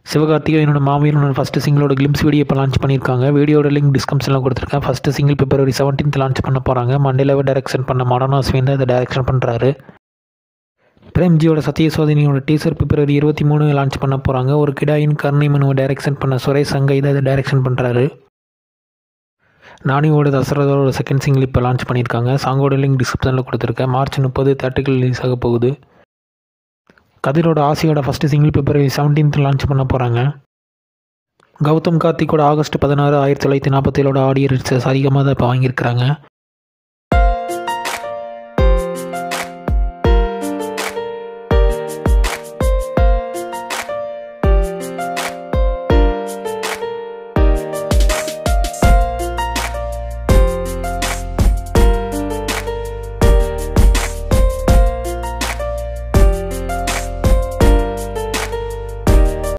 சிவகார்த்திகேயனோட மாவீரனோட ஃபஸ்ட்டு சிங்கிளோட glimpse video இப்போ லான்ச் பண்ணியிருக்காங்க வீடியோட லிங்க் டிஸ்கிரிப்ஷனில் கொடுத்துருக்கேன் first single February seventeenth launch பண்ண போகிறாங்க மண்டேலாவே டைரக்ஷன் பண்ண மடனா ஸ்வீன் தான் இதை டைரக்ஷன் பண்ணுறாரு பிரேம்ஜியோட சத்திய சோதனையோட டீசர் பிப்ரவரி இருபத்தி மூணு லான்ச் பண்ண போகிறாங்க ஒரு கிடாயின் கருணை மனுவை டைரக்ஷன் பண்ண சுரேஷ் சங்கை தான் இதை டைரக்ஷன் பண்ணுறாரு நானியோட தசரதோட செகண்ட் சிங்கிள் இப்போ லான்ச் பண்ணியிருக்காங்க சாங்கோட லிங்க் டிஸ்கிரிப்ஷனில் கொடுத்துருக்கேன் மார்ச் முப்பது தேர்ட்டிக்கல் ரிலீஸ் ஆக போகுது கதிரோட ஆசையோட first single February seventeenth launch பண்ண போகிறாங்க கௌதம் கார்த்திக்கோட ஆகஸ்ட் பதினாறு ஆயிரத்தி தொள்ளாயிரத்தி நாற்பத்தேழோட ஆடியோ ரிட்ஸஸ் அதிகமாக தான் இப்போ வாங்கியிருக்கிறாங்க